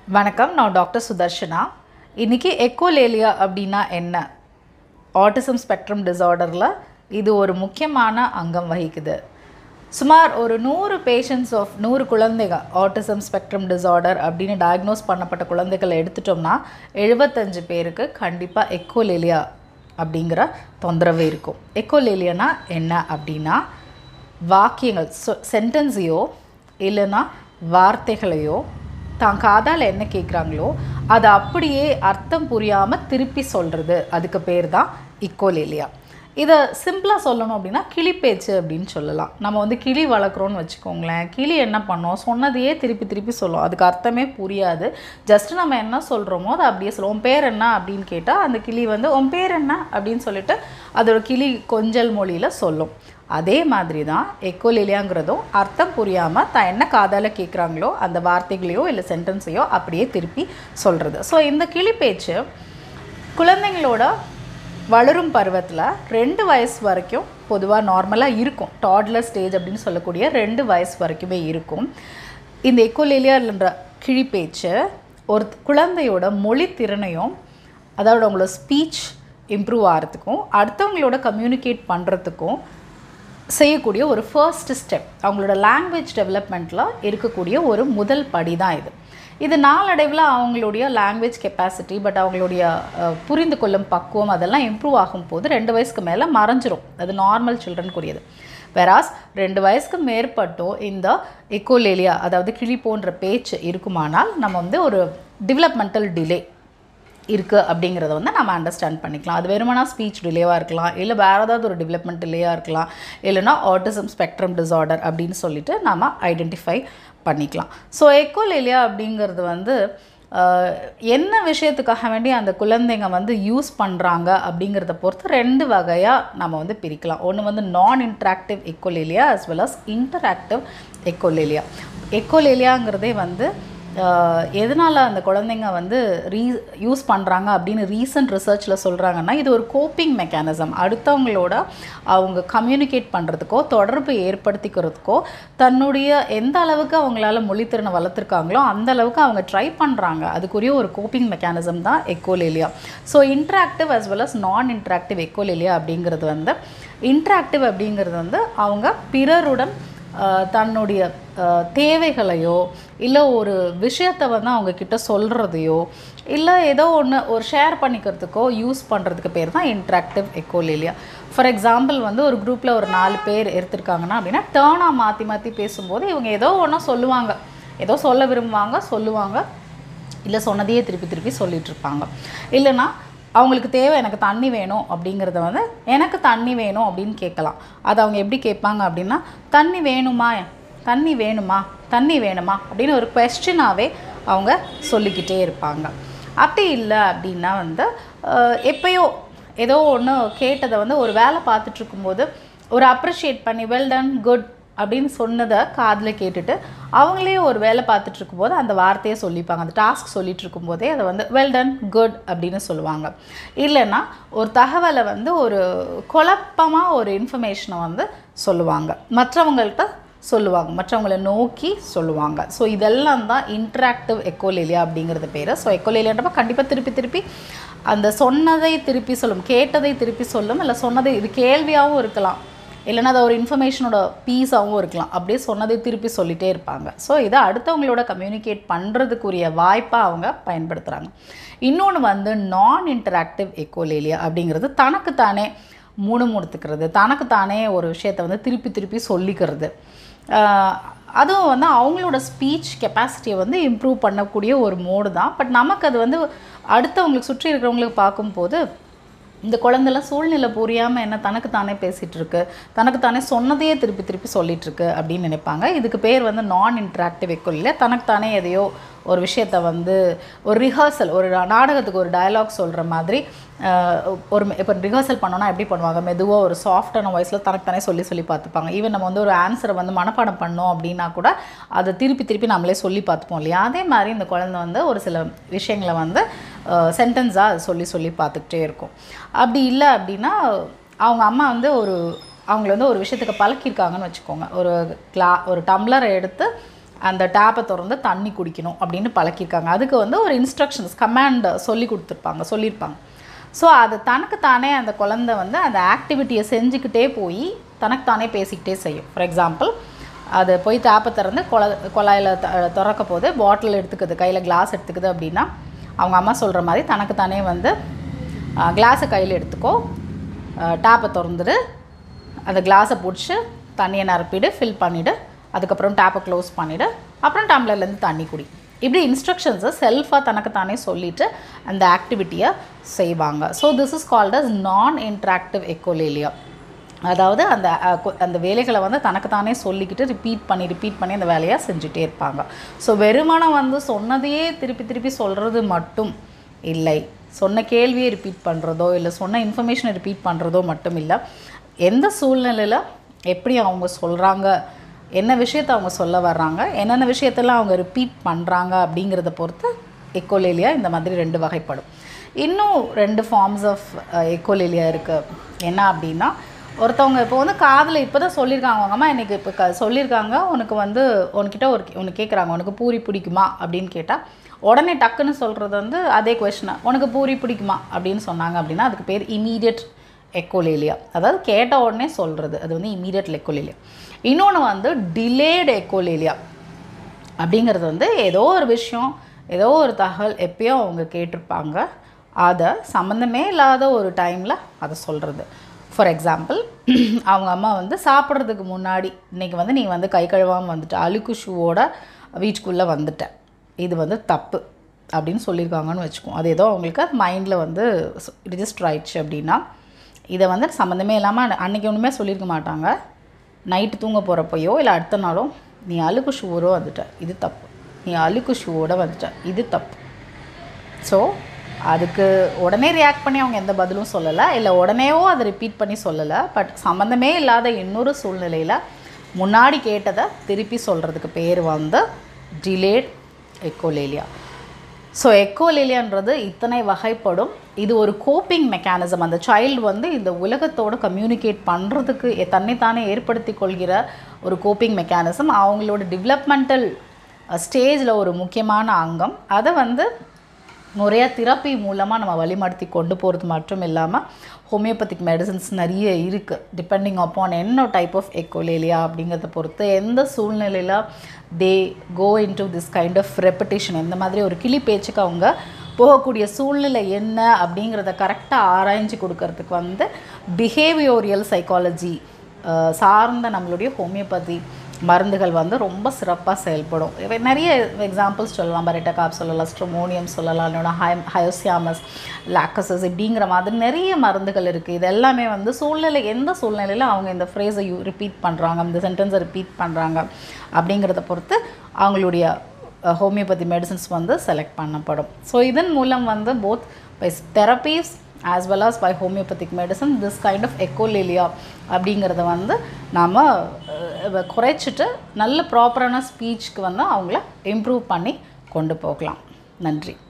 வணக்கம் நான் டாக்டர் சுதர்ஷனா இன்றைக்கி எக்கோலேலியா அப்படின்னா என்ன ஆட்டிசம் ஸ்பெக்ட்ரம் டிஸார்டரில் இது ஒரு முக்கியமான அங்கம் வகிக்குது சுமார் ஒரு நூறு பேஷண்ட்ஸ் ஆஃப் நூறு குழந்தைகள் ஆட்டிசம் ஸ்பெக்ட்ரம் டிஸார்டர் அப்படின்னு டயக்னோஸ் பண்ணப்பட்ட குழந்தைகளை எடுத்துட்டோம்னா எழுபத்தஞ்சு பேருக்கு கண்டிப்பாக எக்கோலேலியா அப்படிங்கிற தொந்தரவு இருக்கும் எக்கோலேலியானா என்ன அப்படின்னா வாக்கியங்கள் சென்டென்ஸையோ இல்லைன்னா வார்த்தைகளையோ தான் காதால் என்ன கேட்குறாங்களோ அதை அப்படியே அர்த்தம் புரியாமல் திருப்பி சொல்கிறது அதுக்கு பேர் தான் இக்கோலேலியா இதை சிம்பிளாக சொல்லணும் அப்படின்னா கிளி பேச்சு அப்படின்னு சொல்லலாம் நம்ம வந்து கிளி வளர்க்குறோன்னு வச்சுக்கோங்களேன் கிளி என்ன பண்ணோம் சொன்னதையே திருப்பி திருப்பி சொல்லும் அதுக்கு அர்த்தமே புரியாது ஜஸ்ட் நம்ம என்ன சொல்கிறோமோ அதை அப்படியே சொல்லுவோம் உன் பேர் என்ன அப்படின்னு கேட்டால் அந்த கிளி வந்து உன் பேர் என்ன அப்படின்னு சொல்லிட்டு அதோட கிளி கொஞ்சல் மொழியில் சொல்லும் அதே மாதிரி தான் எக்கோலிலியாங்கிறதும் அர்த்தம் புரியாமல் தான் என்ன காதால் கேட்குறாங்களோ அந்த வார்த்தைகளையோ இல்லை சென்டென்ஸையோ அப்படியே திருப்பி சொல்கிறது ஸோ இந்த கிளி பேச்சு குழந்தைங்களோட வளரும் பருவத்தில் ரெண்டு வயசு வரைக்கும் பொதுவாக நார்மலாக இருக்கும் டாட்லர் ஸ்டேஜ் அப்படின்னு சொல்லக்கூடிய ரெண்டு வயசு வரைக்குமே இருக்கும் இந்த எக்கோலேலியான்ற கிழி பேச்சு ஒரு குழந்தையோட மொழி திறனையும் அதோட அவங்களோட ஸ்பீச் இம்ப்ரூவ் ஆகிறதுக்கும் அடுத்தவங்களோட கம்யூனிகேட் பண்ணுறதுக்கும் செய்யக்கூடிய ஒரு ஃபர்ஸ்ட் ஸ்டெப் அவங்களோட லாங்குவேஜ் டெவலப்மெண்ட்டில் இருக்கக்கூடிய ஒரு முதல் படி தான் இது இது நாளடைவில் அவங்களுடைய லாங்குவேஜ் கெப்பாசிட்டி பட் அவங்களுடைய அஹ், புரிந்து கொள்ளும் பக்குவம் அதெல்லாம் இம்ப்ரூவ் ஆகும்போது ரெண்டு வயசுக்கு மேலே மறைஞ்சிரும் அது நார்மல் சில்ட்ரனுக்குரியது வெராஸ் ரெண்டு வயசுக்கு மேற்பட்டோ இந்த எக்கோலேலியா அதாவது கிளி போன்ற பேச்சு இருக்குமானால் நம்ம வந்து ஒரு டெவலப்மெண்டல் டிலே இருக்குது அப்படிங்கிறத வந்து நம்ம அண்டர்ஸ்டாண்ட் பண்ணிக்கலாம் அது வெறுமனா ஸ்பீச் டிலேவாக இருக்கலாம் இல்லை வேறு ஏதாவது ஒரு டெவலப்மெண்ட் டிலேயாக இருக்கலாம் இல்லைனா ஆட்டிசம் ஸ்பெக்ட்ரம் டிஸார்டர் அப்படின்னு சொல்லிட்டு நம்ம ஐடென்டிஃபை பண்ணிக்கலாம் ஸோ எக்கோலேலியா அப்படிங்கிறது வந்து ஆஹ், என்ன விஷயத்துக்காக வேண்டி அந்த குழந்தைங்க வந்து யூஸ் பண்ணுறாங்க அப்படிங்கிறத பொறுத்து ரெண்டு வகையாக நம்ம வந்து பிரிக்கலாம் ஒன்று வந்து non interactive echolalia as well as interactive echolalia எக்கோலேலியாங்கிறதே வந்து ஆஹ் எதனால் அந்த குழந்தைங்க வந்து ரீ யூஸ் பண்ணுறாங்க அப்படின்னு ரீசன்ட் ரிசர்ச்சில் சொல்கிறாங்கன்னா இது ஒரு கோப்பிங் மெக்கானிசம் அடுத்தவங்களோட அவங்க கம்யூனிகேட் பண்ணுறதுக்கோ தொடர்பு ஏற்படுத்திக்கிறதுக்கோ தன்னுடைய எந்த அளவுக்கு அவங்களால மொழித்திறனை வளர்த்துருக்காங்களோ அந்த அளவுக்கு அவங்க ட்ரை பண்ணுறாங்க அதுக்குரிய ஒரு கோப்பிங் மெக்கானிசம் தான் echolalia so interactive as well as non interactive echolalia அப்படிங்கிறது வந்து இன்ட்ராக்டிவ் அப்படிங்கிறது வந்து அவங்க பிறருடன் ஆஹ் தன்னுடைய ஆஹ் தேவைகளையோ இல்லை ஒரு விஷயத்தை வந்து அவங்க கிட்ட சொல்கிறதையோ இல்லை ஏதோ ஒன்று ஒரு ஷேர் பண்ணிக்கிறதுக்கோ யூஸ் பண்ணுறதுக்கு பேர் தான் இன்ட்ராக்டிவ் எக்கோலேலியா ஃபார் எக்ஸாம்பிள் வந்து ஒரு குரூப்பில் ஒரு நாலு பேர் எடுத்திருக்காங்கன்னா அப்படின்னா டேர்னாக மாற்றி மாற்றி பேசும்போது இவங்க ஏதோ ஒன்று சொல்லுவாங்க ஏதோ சொல்ல விரும்புவாங்க சொல்லுவாங்க இல்லை சொன்னதையே திருப்பி திருப்பி சொல்லிட்டு இருப்பாங்க இல்லைன்னா அவங்களுக்கு தேவை எனக்கு தண்ணி வேணும் அப்படிங்கிறத வந்து எனக்கு தண்ணி வேணும் அப்படின்னு கேட்கலாம் அது அவங்க எப்படி கேட்பாங்க அப்படின்னா தண்ணி வேணுமா தண்ணி வேணுமா தண்ணி வேணுமா அப்படின்னு ஒரு கொஸ்டினாகவே அவங்க சொல்லிக்கிட்டே இருப்பாங்க அப்படி இல்லை அப்படின்னா வந்து அஹ், எப்பயோ ஏதோ ஒன்று கேட்டதை வந்து ஒரு வேலை பார்த்துட்டு இருக்கும்போது ஒரு அப்ரிஷியேட் பண்ணி வெல் டன் குட் அப்படின்னு சொன்னதை காதில் கேட்டுட்டு அவங்களே ஒரு வேலை பார்த்துட்டு இருக்கும்போது அந்த வார்த்தையை சொல்லிப்பாங்க அந்த டாஸ்க் சொல்லிட்டு இருக்கும்போதே அதை வந்து வெல் டன் குட் அப்படின்னு சொல்லுவாங்க இல்லைன்னா ஒரு தகவலை வந்து ஒரு குழப்பமாக ஒரு இன்ஃபர்மேஷனை வந்து சொல்லுவாங்க மற்றவங்கள்ட்ட சொல்லுவாங்க மற்றவங்களை நோக்கி சொல்லுவாங்க ஸோ இதெல்லாம் தான் இன்ட்ராக்டிவ் எக்கோலேலியா அப்படிங்கிறது பேர் ஸோ எக்கோலேலியான்றப்ப கண்டிப்பாக திருப்பி திருப்பி அந்த சொன்னதை திருப்பி சொல்லும் கேட்டதை திருப்பி சொல்லும் இல்லை சொன்னதை இது கேள்வியாகவும் இருக்கலாம் இல்லைன்னா அது ஒரு இன்ஃபர்மேஷனோட பீஸாகவும் இருக்கலாம் அப்படியே சொன்னதை திருப்பி சொல்லிகிட்டே இருப்பாங்க ஸோ இதை அடுத்தவங்களோட கம்யூனிகேட் பண்ணுறதுக்குரிய வாய்ப்பாக அவங்க பயன்படுத்துகிறாங்க இன்னொன்று வந்து நான் இன்டராக்டிவ் எக்கோலேலியா அப்படிங்கிறது தனக்குத்தானே முணுமுணுத்துக்கிறது தனக்குத்தானே ஒரு விஷயத்தை வந்து திருப்பி திருப்பி சொல்லிக்கிறது ஆஹ் அதுவும் வந்து அவங்களோட ஸ்பீச் கெப்பாசிட்டியை வந்து இம்ப்ரூவ் பண்ணக்கூடிய ஒரு மோடு தான் பட் நமக்கு அது வந்து அடுத்தவங்களுக்கு சுற்றி இருக்கிறவங்களுக்கு பார்க்கும்போது இந்த குழந்தைலாம் சூழ்நிலை புரியாமல் என்ன தனக்கு தானே பேசிகிட்டு இருக்கு தனக்கு தானே சொன்னதையே திருப்பி திருப்பி சொல்லிட்டு இருக்கு அப்படின்னு நினைப்பாங்க இதுக்கு பேர் வந்து நான் இன்ட்ராக்டிவ் எக்கோலில் தனக்கு தானே எதையோ ஒரு விஷயத்தை வந்து ஒரு ரிஹர்சல் ஒரு நாடகத்துக்கு ஒரு டயலாக் சொல்கிற மாதிரி ஆஹ், ஒரு இப்போ ரிஹர்சல் பண்ணோன்னா எப்படி பண்ணுவாங்க மெதுவாக ஒரு சாஃப்டான வாய்ஸில் தனக்கு தானே சொல்லி சொல்லி பார்த்துப்பாங்க ஈவன் நம்ம வந்து ஒரு ஆன்சரை வந்து மனப்பாடம் பண்ணோம் அப்படின்னா கூட அதை திருப்பி திருப்பி நம்மளே சொல்லி பார்த்துப்போம் இல்லையா அதே மாதிரி இந்த குழந்தை வந்து ஒரு சில விஷயங்களை வந்து சென்டென்ஸாக சொல்லி சொல்லி பார்த்துக்கிட்டே இருக்கும் அப்படி இல்லை அப்படின்னா அவங்க அம்மா வந்து ஒரு அவங்கள வந்து ஒரு விஷயத்துக்கு பழக்கியிருக்காங்கன்னு வச்சுக்கோங்க ஒரு கிளா ஒரு டம்ளரை எடுத்து அந்த டேப்பை திறந்து தண்ணி குடிக்கணும் அப்படின்னு பழக்கியிருக்காங்க அதுக்கு வந்து ஒரு இன்ஸ்ட்ரக்ஷன்ஸ் கமாண்ட் சொல்லி கொடுத்துருப்பாங்க சொல்லியிருப்பாங்க ஸோ அது தனக்கு தானே அந்த குழந்தை வந்து அந்த ஆக்டிவிட்டியை செஞ்சுக்கிட்டே போய் தனக்கு தானே பேசிக்கிட்டே செய்யும் ஃபார் எக்ஸாம்பிள் அது போய் டேப்பை திறந்து கொல குழாயில் த திறக்க போது பாட்டில் எடுத்துக்குது கையில் கிளாஸ் எடுத்துக்குது அப்படின்னா அவங்க அம்மா சொல்கிற மாதிரி தனக்கு தானே வந்து கிளாஸை கையில் எடுத்துக்கோ டேப்பை திறந்துடு அந்த கிளாஸை பிடிச்சி தண்ணியை நிரப்பிடு ஃபில் பண்ணிவிடு அதுக்கப்புறம் டேப்பை க்ளோஸ் பண்ணிவிடு அப்புறம் டம்ளர்லேருந்து தண்ணி குடி இப்படி இன்ஸ்ட்ரக்ஷன்ஸை செல்ஃபாக தனக்கு தானே சொல்லிவிட்டு அந்த ஆக்டிவிட்டியை செய்வாங்க so this is called as non interactive echolalia அதாவது அந்த அஹ், கொ- அந்த வேலைகளை வந்து தனக்கு தானே சொல்லிக்கிட்டு ரிப்பீட் பண்ணி ரிப்பீட் பண்ணி அந்த வேலையை செஞ்சுட்டே இருப்பாங்க ஸோ வெறுமனம் வந்து சொன்னதையே திருப்பி திருப்பி சொல்கிறது மட்டும் இல்லை சொன்ன கேள்வியை ரிப்பீட் பண்ணுறதோ இல்லை சொன்ன இன்ஃபர்மேஷனை ரிப்பீட் பண்ணுறதோ மட்டும் இல்லை எந்த சூழ்நிலையில் எப்படி அவங்க சொல்கிறாங்க என்ன விஷயத்தை அவங்க சொல்ல வர்றாங்க என்னென்ன விஷயத்தெல்லாம் அவங்க ரிப்பீட் பண்ணுறாங்க அப்படிங்கிறத பொறுத்து எக்கோலேலியா இந்த மாதிரி ரெண்டு வகைப்படும் இன்னும் ரெண்டு ஃபார்ம்ஸ் ஆஃப் எக்கோலேலியா இருக்குது என்ன அப்படின்னா ஒருத்தவங்க இப்போ வந்து காதில் இப்போ தான் சொல்லியிருக்காங்க அவங்க அம்மா எனக்கு இப்போ க சொல்லியிருக்காங்க உனக்கு வந்து உனக்கிட்ட ஒரு உனக்கு கேட்குறாங்க உனக்கு பூரி பிடிக்குமா அப்படின்னு கேட்டால் உடனே டக்குன்னு சொல்கிறது வந்து அதே கொஷனை உனக்கு பூரி பிடிக்குமா அப்படின்னு சொன்னாங்க அப்படின்னா அதுக்கு பேர் இமீடியட் எக்கோலேலியா அதாவது கேட்ட உடனே சொல்கிறது அது வந்து இமீடியட் எக்கோலேலியா இன்னொன்று வந்து டிலேடு எக்கோலேலியா அப்படிங்கிறது வந்து ஏதோ ஒரு விஷயம் ஏதோ ஒரு தகவல் எப்பயோ அவங்க கேட்டிருப்பாங்க அதை சம்மந்தமே இல்லாத ஒரு டைமில் அதை சொல்கிறது ஃபார் எக்ஸாம்பிள் அவங்க அம்மா வந்து சாப்பிட்றதுக்கு முன்னாடி இன்றைக்கி வந்து நீ வந்து கை கழுவாமல் வந்துட்ட அழுக்கு ஷூவோட வீட்டுக்குள்ளே வந்துட்ட இது வந்து தப்பு அப்படின்னு சொல்லியிருக்காங்கன்னு வச்சுக்குவோம் அது ஏதோ அவங்களுக்கு அது மைண்டில் வந்து ரிஜிஸ்டர் ஆயிடுச்சு அப்படின்னா இதை வந்து சம்மந்தமே இல்லாமல் அன்றைக்கி ஒன்றுமே சொல்லியிருக்க மாட்டாங்க நைட்டு தூங்க போகிறப்பையோ இல்லை அடுத்த நாளோ நீ அழுக்கு ஷூவோட வந்துட்ட இது தப்பு நீ அழுக்கு ஷூவோட வந்துட்ட இது தப்பு ஸோ அதுக்கு உடனே ரியாக்ட் பண்ணி அவங்க எந்த பதிலும் சொல்லலை இல்லை உடனேவோ அதை ரிப்பீட் பண்ணி சொல்லலை பட் சம்மந்தமே இல்லாத இன்னொரு சூழ்நிலையில் முன்னாடி கேட்டதை திருப்பி சொல்கிறதுக்கு பேர் வந்து டிலேட் எக்கோலேலியா ஸோ எக்கோலேலியான்றது இத்தனை வகைப்படும் இது ஒரு கோப்பிங் மெக்கானிசம் அந்த சைல்டு வந்து இந்த உலகத்தோட கம்யூனிகேட் பண்ணுறதுக்கு தன்னைத்தானே ஏற்படுத்தி கொள்கிற ஒரு கோப்பிங் மெக்கானிசம் அவங்களோட டெவலப்மெண்டல் ஸ்டேஜில் ஒரு முக்கியமான அங்கம் அதை வந்து நிறைய தெரப்பி மூலமாக நம்ம வழிமடுத்தி கொண்டு போகிறது மட்டும் இல்லாமல் ஹோமியோபதிக் மெடிசன்ஸ் நிறைய இருக்குது டிபெண்டிங் அப்பான் என்ன டைப் ஆஃப் எக்கோலேலியா அப்படிங்கிறத பொறுத்து எந்த சூழ்நிலையில் they go into this kind of repetition இந்த மாதிரி ஒரு கிளி பேச்சுக்கு அவங்க போகக்கூடிய சூழ்நிலை என்ன அப்படிங்கிறத கரெக்டாக ஆராய்ஞ்சு கொடுக்கறதுக்கு வந்து பிஹேவியோரியல் சைக்காலஜி சார்ந்த நம்மளுடைய ஹோமியோபதி மருந்துகள் வந்து ரொம்ப சிறப்பாக செயல்படும் இவை நிறைய எக்ஸாம்பிள்ஸ் சொல்லலாம் பரெட்டகாப் சொல்லலாம் ஸ்ட்ரோமோனியம் சொல்லலாம் இல்லைனா ஹை ஹயோசியாமஸ் லாக்கசஸ் இப்படிங்கிற மாதிரி நிறைய மருந்துகள் இருக்குது இது எல்லாமே வந்து சூழ்நிலை எந்த சூழ்நிலையில் அவங்க இந்த ஃப்ரேஸை யூ ரிப்பீட் பண்ணுறாங்க இந்த சென்டென்ஸை ரிப்பீட் பண்ணுறாங்க அப்படிங்கிறத பொறுத்து அவங்களுடைய ஹோமியோபதி மெடிசன்ஸ் வந்து செலக்ட் பண்ணப்படும் ஸோ இதன் மூலம் வந்து both by therapies as well as by homeopathic medicine this kind of echolalia அப்படிங்கிறத வந்து நாம் குறைச்சிட்டு நல்ல ப்ராப்பரான ஸ்பீச்சுக்கு வந்து அவங்கள இம்ப்ரூவ் பண்ணி கொண்டு போகலாம் நன்றி